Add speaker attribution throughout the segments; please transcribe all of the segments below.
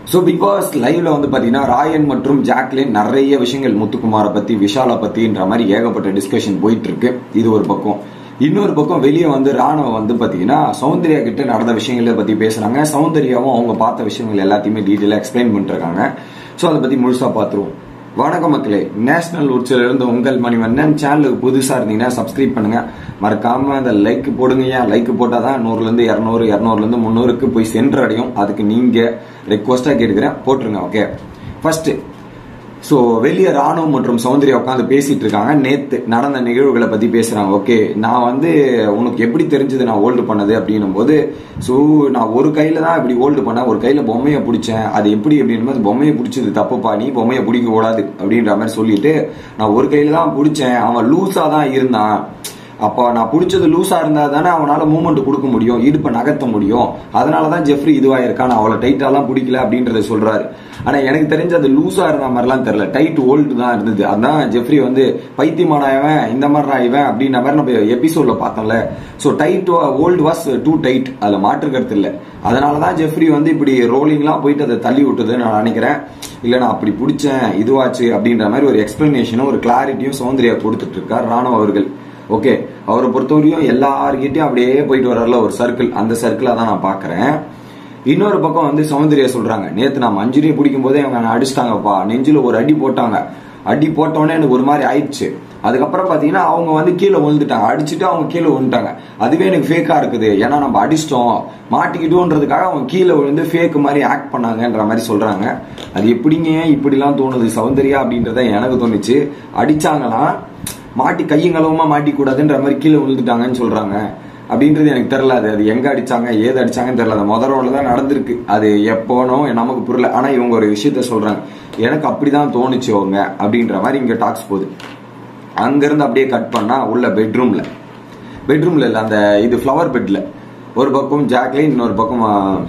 Speaker 1: so big pass லைவ்ல வந்து பாத்தீங்கன்னா ராயன் மற்றும் ஜாக்லின் நிறைய விஷயங்கள் முத்துக்குமாரை பத்தி விஷாலை பத்தின்ற மாதிரி ஏகப்பட்ட டிஸ்கஷன் போயிட்டு இருக்கு இது ஒரு பக்கம் இன்னொரு பக்கம் வெளியே வந்து ராணுவ வந்து பாத்தீங்கன்னா சௌந்தர்யா கிட்ட நடந்த விஷயங்களை பத்தி பேசுறாங்க சௌந்தர்யாவும் அவங்க பார்த்த விஷயங்கள் எல்லாத்தையுமே டீட்டெயிலாக எக்ஸ்பிளைன் பண்ணிருக்காங்க ஸோ அதை பத்தி முழுசா பார்த்துருவோம் வணக்கம் மக்களே நேஷனல் உற்சில இருந்து உங்கள் மணிவண்ணன் சேனலுக்கு புதுசா இருந்தீங்கன்னா சப்ஸ்கிரைப் பண்ணுங்க மறக்காம அந்த லைக் போடுங்க ஏன் லைக் போட்டாதான் நூறுல இருந்து இரநூறு இரநூறுல இருந்து முந்நூறுக்கு போய் சென்றடையும் அதுக்கு நீங்க ரெக்வஸ்டா கேட்டுக்கிறேன் போட்டுருங்க ஓகே ஃபர்ஸ்ட் ஸோ வெளியே ராணுவம் மற்றும் சௌந்தர்யா உட்காந்து பேசிட்டு இருக்காங்க நேத்து நடந்த நிகழ்வுகளை பத்தி பேசுறாங்க ஓகே நான் வந்து உனக்கு எப்படி தெரிஞ்சது நான் ஹோல்டு பண்ணது அப்படின்னும் போது ஸோ நான் ஒரு கையில தான் இப்படி ஹோல்டு பண்ணேன் ஒரு கையில பொம்மையை பிடிச்சேன் அது எப்படி அப்படின்னும் போது பொம்மையை பிடிச்சது தப்புப்பா நீ பொம்மையை பிடிக்க கூடாது அப்படின்ற மாதிரி சொல்லிட்டு நான் ஒரு கையில தான் பிடிச்சேன் அவன் லூஸா தான் இருந்தான் அப்போ நான் பிடிச்சது லூஸா இருந்தா தானே அவனால மூவ்மெண்ட் கொடுக்க முடியும் இடுப்பை நகர்த்த முடியும் அதனாலதான் ஜெஃப்ரி இதுவாயிருக்கான் நான் அவளை டைட்டாலாம் பிடிக்கல அப்படின்றத சொல்றாரு ஆனா எனக்கு தெரிஞ்ச அது லூஸா இருந்த மாதிரிலாம் தெரியல டைட் ஓல்டு தான் இருந்தது அதான் ஜெஃப்ரி வந்து பைத்தியமான இவன் இந்த மாதிரி இவன் அப்படின்ற மாதிரி நம்ம எபிசோட்ல பார்த்தோம்ல so tight old was too tight அதுல மாற்று கருத்து இல்லை அதனாலதான் ஜெஃப்ரி வந்து இப்படி ரோலிங்லாம் போயிட்டு அதை தள்ளி விட்டதுன்னு நான் நினைக்கிறேன் இல்ல நான் அப்படி பிடிச்சேன் இதுவாச்சு அப்படின்ற மாதிரி ஒரு எக்ஸ்பிளனேஷனும் ஒரு கிளாரிட்டியும் சௌந்தர்யா கொடுத்துட்டு இருக்கார் ராணுவ அவர்கள் ஓகே அவரை பொறுத்தவரையும் எல்லார்கிட்டயும் அப்படியே போயிட்டு வர்றல ஒரு சர்க்கிள் அந்த சர்க்கிளா தான் நான் பாக்குறேன் இன்னொரு பக்கம் வந்து சௌந்தர்யா சொல்றாங்க நேத்து நான் மஞ்சுரியை பிடிக்கும் போதே அவங்க அடிச்சிட்டாங்கப்பா நெஞ்சில ஒரு அடி போட்டாங்க அடி போட்டோடனே எனக்கு ஒரு மாதிரி ஆயிடுச்சு அதுக்கப்புறம் பாத்தீங்கன்னா அவங்க வந்து கீழே விழுந்துட்டாங்க அடிச்சுட்டு அவங்க கீழே விழுந்துட்டாங்க அதுவே எனக்கு ஃபேக்கா இருக்குது ஏன்னா நம்ம அடிச்சிட்டோம் மாட்டிக்கிட்டோன்றதுக்காக அவங்க கீழே விழுந்து ஃபேக் மாதிரி ஆக்ட் பண்ணாங்கன்ற மாதிரி சொல்றாங்க அது எப்படிங்க இப்படிலாம் தோணுது சௌந்தர்யா அப்படின்றத எனக்கு தோணுச்சு அடிச்சாங்களாம் மாட்டி கையங்களவுமா மாட்டிக்கூடாதுன்ற மாதிரி கீழே விழுந்துட்டாங்கன்னு சொல்றாங்க அப்படின்றது எனக்கு தெரியல அது அது எங்க அடிச்சாங்க ஏது அடிச்சாங்கன்னு தெரியல அது முத ரோட்ல தான் நடந்திருக்கு அது எப்போனோ நமக்கு புரியல ஆனா இவங்க ஒரு விஷயத்த சொல்றாங்க எனக்கு அப்படிதான் தோணுச்சு அவங்க அப்படின்ற மாதிரி இங்க டாக்ஸ் போகுது அங்கிருந்து அப்படியே கட் பண்ணா உள்ள பெட்ரூம்ல பெட்ரூம்ல இல்ல அந்த இது ஃப்ளவர் பெட்ல ஒரு பக்கம் ஜாக்லின் இன்னொரு பக்கம்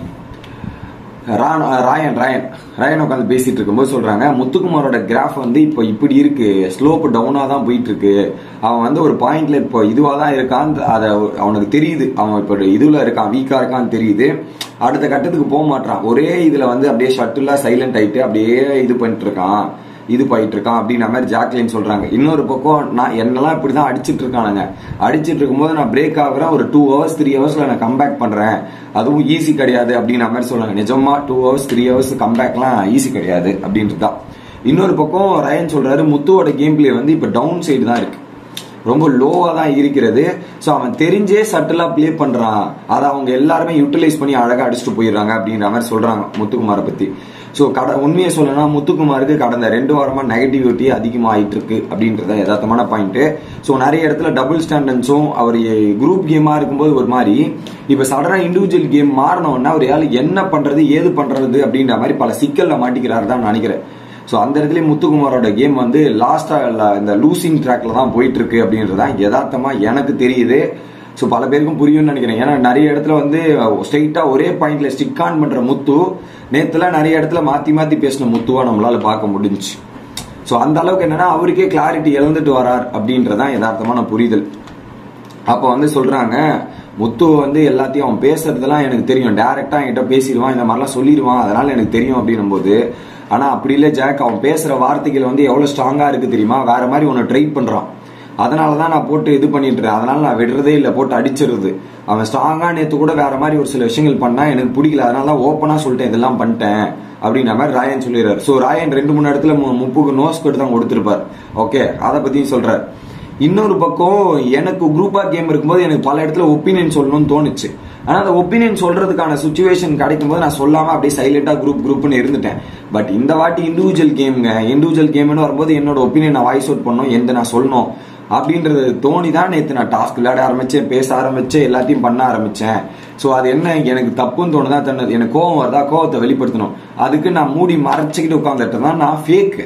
Speaker 1: ராயன் ராயன் ராயன் உட்காந்து பேசிட்டு இருக்கும்போது சொல்றாங்க முத்துக்குமாரோட கிராஃப் வந்து இப்போ இப்படி இருக்கு ஸ்லோப் டவுனா தான் போயிட்டு இருக்கு அவன் வந்து ஒரு பாயிண்ட்ல இப்போ இதுவா தான் இருக்கான் அதை அவனுக்கு தெரியுது அவன் இப்போ இதுல இருக்கான் வீக்கா இருக்கான்னு தெரியுது அடுத்த கட்டத்துக்கு போக மாட்டான் ஒரே இதுல வந்து அப்படியே ஷட்டுலா சைலண்ட் ஆயிட்டு அப்படியே இது பண்ணிட்டு இருக்கான் இது போயிட்டு இருக்கான் அப்படின்ற மாதிரி ஜாக்லின் சொல்றாங்க இன்னொரு பக்கம் நான் என்னெல்லாம் இப்படிதான் அடிச்சிட்டு இருக்கானுங்க அடிச்சிட்டு இருக்கும்போது நான் பிரேக் ஆகுறேன் ஒரு டூ ஹவர்ஸ் த்ரீ ஹவர்ஸ்ல நான் கம்பேக் பண்றேன் அதுவும் ஈஸி கிடையாது அப்படின்ற மாதிரி சொல்றாங்க நிஜமா டூ ஹவர்ஸ் த்ரீ ஹவர்ஸ் கம்பேக்லாம் ஈஸி கிடையாது அப்படின்றது தான் இன்னொரு பக்கம் ரயன் சொல்றாரு முத்துவோட கேம் பிளே வந்து இப்ப டவுன் சைடு தான் இருக்கு ரொம்ப லோவா தான் இருக்கிறது ஸோ அவன் தெரிஞ்சே சட்டிலா பிளே பண்றான் அதை அவங்க எல்லாருமே யூட்டிலைஸ் பண்ணி அழகா அடிச்சுட்டு போயிடுறாங்க அப்படின்ற மாதிரி சொல்றாங்க முத்துக்குமாரை பத்தி ஸோ கட உண்மையை சொல்லணும்னா முத்துக்குமாருக்கு கடந்த ரெண்டு வாரமா நெகட்டிவிட்டி அதிகமாயிட்டு இருக்கு அப்படின்றத யதார்த்தமான பாயிண்ட் ஸோ நிறைய இடத்துல டபுள் ஸ்டாண்டர்ட்ஸும் அவர் குரூப் கேமா இருக்கும்போது ஒரு மாதிரி இப்ப சடனா இண்டிவிஜுவல் கேம் மாறினோன்னா அவர் யாரு என்ன பண்றது ஏது பண்றது அப்படின்ற மாதிரி பல சிக்கல்ல மாட்டிக்கிறாரு தான் நினைக்கிறேன் ஸோ அந்த இடத்துல முத்துக்குமாரோட கேம் வந்து லாஸ்டா இந்த லூசிங் ட்ராக்ல தான் போயிட்டு இருக்கு அப்படின்றதான் யதார்த்தமா எனக்கு தெரியுது ஸோ பல பேருக்கும் புரியும்னு நினைக்கிறேன் ஏன்னா நிறைய இடத்துல வந்து ஸ்ட்ரெயிட்டா ஒரே பாயிண்ட்ல ஸ்டிக் ஆன் பண்ற முத்து நேத்துல நிறைய இடத்துல மாத்தி மாத்தி பேசின முத்துவா நம்மளால பார்க்க முடிஞ்சுச்சு ஸோ அந்த அளவுக்கு என்னன்னா அவருக்கே கிளாரிட்டி இழந்துட்டு வரார் அப்படின்றதான் யதார்த்தமான புரிதல் அப்போ வந்து சொல்றாங்க முத்து வந்து எல்லாத்தையும் அவன் பேசுறதெல்லாம் எனக்கு தெரியும் டைரக்டா என்கிட்ட பேசிடுவான் இந்த மாதிரிலாம் சொல்லிடுவான் அதனால எனக்கு தெரியும் அப்படின்னும் போது ஆனா அப்படி இல்லை ஜாக் அவன் பேசுற வார்த்தைகள் வந்து எவ்வளவு ஸ்ட்ராங்கா இருக்கு தெரியுமா வேற மாதிரி உன்னை ட்ரை பண்றான் அதனால தான் நான் போட்டு இது பண்ணிட்டு இருக்கேன் அதனால நான் விடுறதே இல்லை போட்டு அடிச்சிருது அவன் ஸ்ட்ராங்கா நேத்து கூட வேற மாதிரி ஒரு சில விஷயங்கள் பண்ணா எனக்கு பிடிக்கல அதனால தான் ஓப்பனா சொல்லிட்டேன் இதெல்லாம் பண்ணிட்டேன் அப்படின்ற மாதிரி ராயன் சொல்லிடுறாரு ஸோ ராயன் ரெண்டு மூணு இடத்துல முப்புக்கு நோஸ் கட்டு தான் கொடுத்துருப்பார் ஓகே அதை பத்தியும் சொல்றாரு இன்னொரு பக்கம் எனக்கு குரூப்பா கேம் இருக்கும்போது எனக்கு பல இடத்துல ஒப்பீனியன் சொல்லணும்னு தோணுச்சு ஆனா அந்த ஒப்பீனியன் சொல்றதுக்கான சுச்சுவேஷன் கிடைக்கும் போது நான் சொல்லாம அப்படியே சைலண்டா குரூப் குரூப்னு இருந்துட்டேன் பட் இந்த வாட்டி இண்டிவிஜுவல் கேம்ங்க இண்டிவிஜுவல் கேம்னு வரும்போது என்னோட ஒப்பீனியன் நான் வாய்ஸ் அவுட் பண்ணணும் எந்த நான் சொல்லணும் அப்படின்றது தோணி தான் நேற்று நான் டாஸ்க் விளையாட ஆரம்பிச்சேன் பேச ஆரம்பிச்சேன் எல்லாத்தையும் பண்ண ஆரம்பிச்சேன் ஸோ அது என்ன எனக்கு தப்புன்னு தோணுதான் தண்ணது எனக்கு கோவம் வருதா கோவத்தை வெளிப்படுத்தணும் அதுக்கு நான் மூடி மறைச்சிக்கிட்டு உட்காந்துட்டு தான் நான் ஃபேக்கு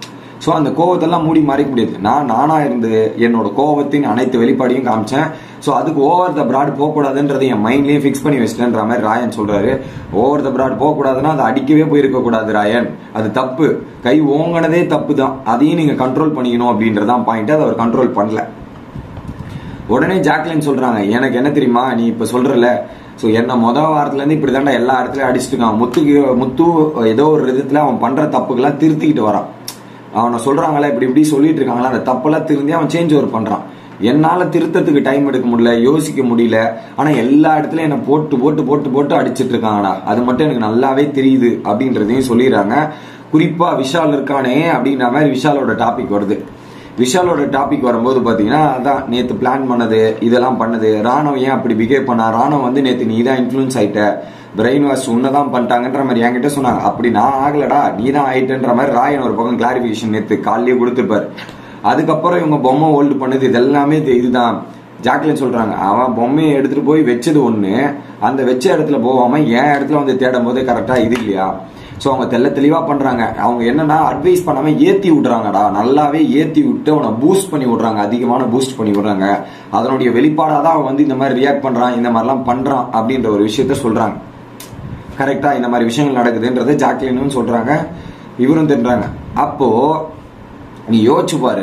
Speaker 1: ஸோ அந்த கோவத்தெல்லாம் மூடி மறைக்க முடியாது நான் நானா இருந்து என்னோட கோவத்தின் அனைத்து வெளிப்பாடையும் காமிச்சேன் ஸோ அதுக்கு ஓவர் த பிராட் போகக்கூடாதுன்றது என் மைண்ட்லயே ஃபிக்ஸ் பண்ணி வச்சிட்டேன்ற மாதிரி ராயன் சொல்றாரு ஓவர் த பிராட் போகக்கூடாதுன்னா அது அடிக்கவே போயிருக்க கூடாது ராயன் அது தப்பு கை ஓங்கினதே தப்பு தான் அதையும் நீங்க கண்ட்ரோல் பண்ணிக்கணும் அப்படின்றதான் பாயிண்ட் அதை அவர் கண்ட்ரோல் பண்ணல உடனே ஜாக்லின் சொல்றாங்க எனக்கு என்ன தெரியுமா நீ இப்ப சொல்றல ஸோ என்ன மொத வாரத்துல இருந்து இப்படி தாண்டா எல்லா இடத்துலயும் அடிச்சுட்டு இருக்கான் முத்துக்கு முத்து ஏதோ ஒரு விதத்துல அவன் பண்ற தப்புக்கெல்லாம் திருத்திக்கிட்டு வரான் அவனை சொல்றாங்களே இப்படி இப்படி சொல்லிட்டு இருக்காங்களா அந்த தப்பெல்லாம் திருந்தி அவன் சேஞ்ச் ஓவர் பண்றான் என்னால திருத்தத்துக்கு டைம் எடுக்க முடியல யோசிக்க முடியல ஆனா எல்லா இடத்துலயும் என்ன போட்டு போட்டு போட்டு போட்டு அடிச்சிட்டு இருக்காங்கடா அது மட்டும் எனக்கு நல்லாவே தெரியுது அப்படின்றதையும் சொல்லிடுறாங்க குறிப்பா விஷால் இருக்கானே அப்படின்ற மாதிரி விஷாலோட டாபிக் வருது விஷாலோட டாபிக் வரும்போது பாத்தீங்கன்னா அதான் நேத்து பிளான் பண்ணது இதெல்லாம் பண்ணது ராணுவ ஏன் அப்படி பிஹேவ் பண்ணா ராணுவ வந்து நேத்து நீ தான் இன்ஃபுளுன்ஸ் ஆயிட்ட பிரெயின் வாஷ் உன்னதான் பண்ணிட்டாங்கன்ற மாதிரி என்கிட்ட சொன்னாங்க அப்படி நான் ஆகலடா நீ தான் ஆயிட்டன்ற மாதிரி ராயன் ஒரு பக்கம் கிளாரிபிகேஷன் நேத்து காலையிலேயே கொடுத்துருப்பாரு அதுக்கப்புறம் இவங்க பொம்மை ஹோல்டு பண்ணது இதெல்லாமே இது- இதுதான் ஜாக்லின் சொல்றாங்க அவன் பொம்மையை எடுத்துட்டு போய் வச்சது ஒண்ணு அந்த வச்ச இடத்துல போகாம என் இடத்துல வந்து தேடும் போது கரெக்டா இது இல்லையா ஸோ அவங்க தெள்ள தெளிவா பண்றாங்க அவங்க என்னன்னா அட்வைஸ் பண்ணாம ஏத்தி விடுறாங்கடா நல்லாவே ஏத்தி விட்டு அவனை பூஸ்ட் பண்ணி விடுறாங்க அதிகமான பூஸ்ட் பண்ணி விடுறாங்க அதனுடைய வெளிப்பாடா தான் அவன் வந்து இந்த மாதிரி ரியாக்ட் பண்றான் இந்த மாதிரிலாம் பண்றான் அப்படின்ற ஒரு விஷயத்த சொல்றாங்க கரெக்டா இந்த மாதிரி விஷயங்கள் நடக்குதுன்றது ஜாக்லினும் சொல்றாங்க இவரும் தின்றாங்க அப்போ நீ யோசிச்சு பாரு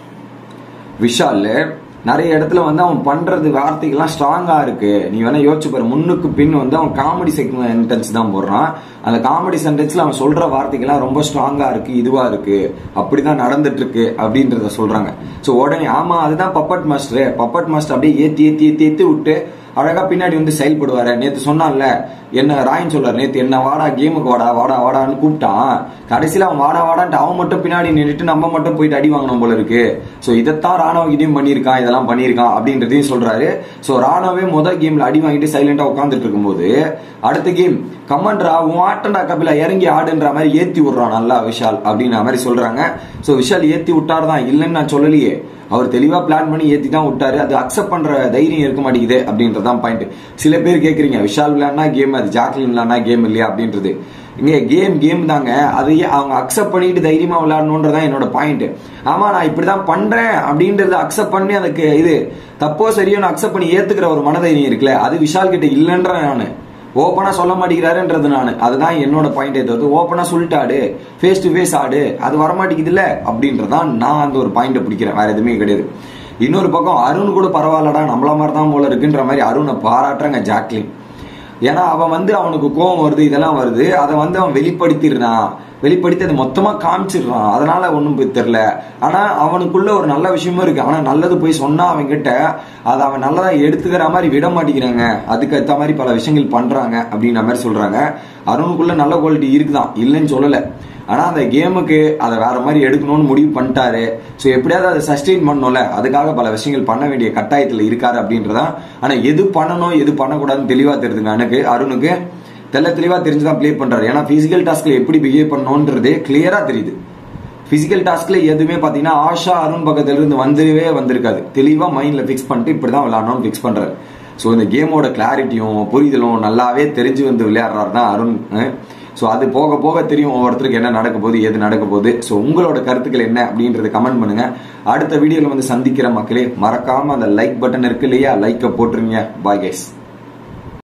Speaker 1: விஷால் நிறைய இடத்துல வந்து அவன் பண்றது வார்த்தைகள்லாம் ஸ்ட்ராங்கா இருக்கு நீ வேணா யோசிச்சு பாரு முன்னுக்கு பின் வந்து அவன் காமெடி சென்டென்ஸ் தான் போடுறான் அந்த காமெடி சென்டென்ஸ்ல அவன் சொல்ற வார்த்தைகள்லாம் ரொம்ப ஸ்ட்ராங்கா இருக்கு இதுவா இருக்கு அப்படிதான் நடந்துட்டு இருக்கு அப்படின்றத சொல்றாங்க சோ உடனே ஆமா அதுதான் பப்பட் மாஸ்டர் பப்பட் மாஸ்டர் அப்படியே ஏத்தி ஏத்தி ஏத்தி ஏத்தி விட்டு அழகா பின்னாடி வந்து செயல்படுவாரு நேத்து சொன்னான்ல என்ன ராயன் சொல்றாரு நேத்து என்ன வாடா கேமுக்கு வாடா வாடா வாடான்னு கூப்பிட்டான் கடைசியில அவன் வாடா வாடான்ட்டு அவன் மட்டும் பின்னாடி நின்றுட்டு நம்ம மட்டும் போயிட்டு அடி வாங்கணும் போல இருக்கு சோ இதைத்தான் ராணுவ இதையும் பண்ணியிருக்கான் இதெல்லாம் பண்ணியிருக்கான் அப்படின்றதையும் சொல்றாரு சோ ராணுவே முதல் கேம்ல அடி வாங்கிட்டு சைலண்டா உட்காந்துட்டு இருக்கும்போது அடுத்த கேம் கம்மன்றா உன் ஆட்டண்டா கபிலா இறங்கி ஆடுன்ற மாதிரி ஏத்தி விடுறான் நல்லா விஷால் அப்படின்ற மாதிரி சொல்றாங்க சோ விஷால் ஏத்தி விட்டாரு தான் இல்லைன்னு நான் சொல்லலையே அவர் தெளிவா பிளான் பண்ணி ஏத்தி தான் விட்டாரு அது அக்செப்ட் பண்ற தைரியம் இருக்க மாட்டேங்குது அப்படின்றதான் பாயிண்ட் சில பேர் கேக்குறீங்க விஷால் விளையாடினா கேம் அது ஜாக்லின் விளையாடினா கேம் இல்லையா அப்படின்றது இங்க கேம் கேம் தாங்க அதையே அவங்க அக்செப்ட் பண்ணிட்டு தைரியமா விளையாடணுன்றதான் என்னோட பாயிண்ட் ஆமா நான் இப்படிதான் பண்றேன் அப்படின்றத அக்செப்ட் பண்ணி அதுக்கு இது தப்போ சரியோ நான் அக்செப்ட் பண்ணி ஏத்துக்கிற ஒரு மனதைரியம் இருக்குல்ல அது விஷால் கிட்ட இல்லைன்ற நானு ஓப்பனா சொல்ல மாட்டேங்கிறாருன்றது நான் அதுதான் என்னோட பாயிண்டே தவிர்த்து ஓப்பனா சொல்லிட்டு ஆடு ஃபேஸ் டு ஃபேஸ் ஆடு அது வரமாட்டேங்குது இல்ல அப்படின்றதான் நான் அந்த ஒரு பாயிண்ட பிடிக்கிறேன் வேற எதுவுமே கிடையாது இன்னொரு பக்கம் அருண் கூட பரவாயில்லடா நம்மள மாதிரி தான் போல இருக்குன்ற மாதிரி அருணை பாராட்டுறாங்க ஜாக்லின் ஏன்னா அவன் வந்து அவனுக்கு கோவம் வருது இதெல்லாம் வருது அதை வந்து அவன் வெளிப்படுத்திடுறான் வெளிப்படுத்தி அதை மொத்தமா காமிச்சிடுறான் அதனால ஒன்றும் போய் தெரில ஆனா அவனுக்குள்ள ஒரு நல்ல விஷயமும் இருக்கு ஆனா நல்லது போய் சொன்னா அவன் கிட்ட அதை அவன் நல்லதா எடுத்துக்கிற மாதிரி விட மாட்டேங்கிறாங்க அதுக்கு ஏற்ற மாதிரி பல விஷயங்கள் பண்றாங்க அப்படின்ற மாதிரி சொல்றாங்க அருணுக்குள்ள நல்ல குவாலிட்டி இருக்குதான் இல்லைன்னு சொல்லல ஆனா அந்த கேமுக்கு அதை வேற மாதிரி எடுக்கணும்னு முடிவு பண்ணிட்டாரு ஸோ எப்படியாவது அதை சஸ்டெயின் பண்ணணும்ல அதுக்காக பல விஷயங்கள் பண்ண வேண்டிய கட்டாயத்தில் இருக்காரு அப்படின்றதான் ஆனா எது பண்ணணும் எது பண்ணக்கூடாதுன்னு தெளிவா தெரியுதுங்க எனக்கு அருணுக்கு தெல்ல தெளிவா தெரிஞ்சுதான் ப்ளே பண்றாரு ஏன்னா பிசிக்கல் டாஸ்க்ல எப்படி பிஹேவ் பண்ணணும்ன்றது கிளியரா தெரியுது பிசிக்கல் டாஸ்க்ல எதுவுமே பாத்தீங்கன்னா ஆஷா அருண் பக்கத்துல இருந்து வந்துவே வந்திருக்காது தெளிவா மைண்ட்ல ஃபிக்ஸ் பண்ணிட்டு இப்படிதான் விளையாடணும்னு ஃபிக்ஸ் பண்றாரு ஸோ இந்த கேமோட கிளாரிட்டியும் புரிதலும் நல்லாவே தெரிஞ்சு வந்து விளையாடுறாரு தான் அருண் ஸோ அது போக போக தெரியும் ஒவ்வொருத்தருக்கு என்ன நடக்க போகுது எது நடக்க போகுது ஸோ உங்களோட கருத்துக்கள் என்ன அப்படின்றத கமெண்ட் பண்ணுங்க அடுத்த வீடியோல வந்து சந்திக்கிற மக்களே மறக்காம அந்த லைக் பட்டன் இருக்கு இல்லையா லைக்கை போட்டுருங்க பாய் கேஸ்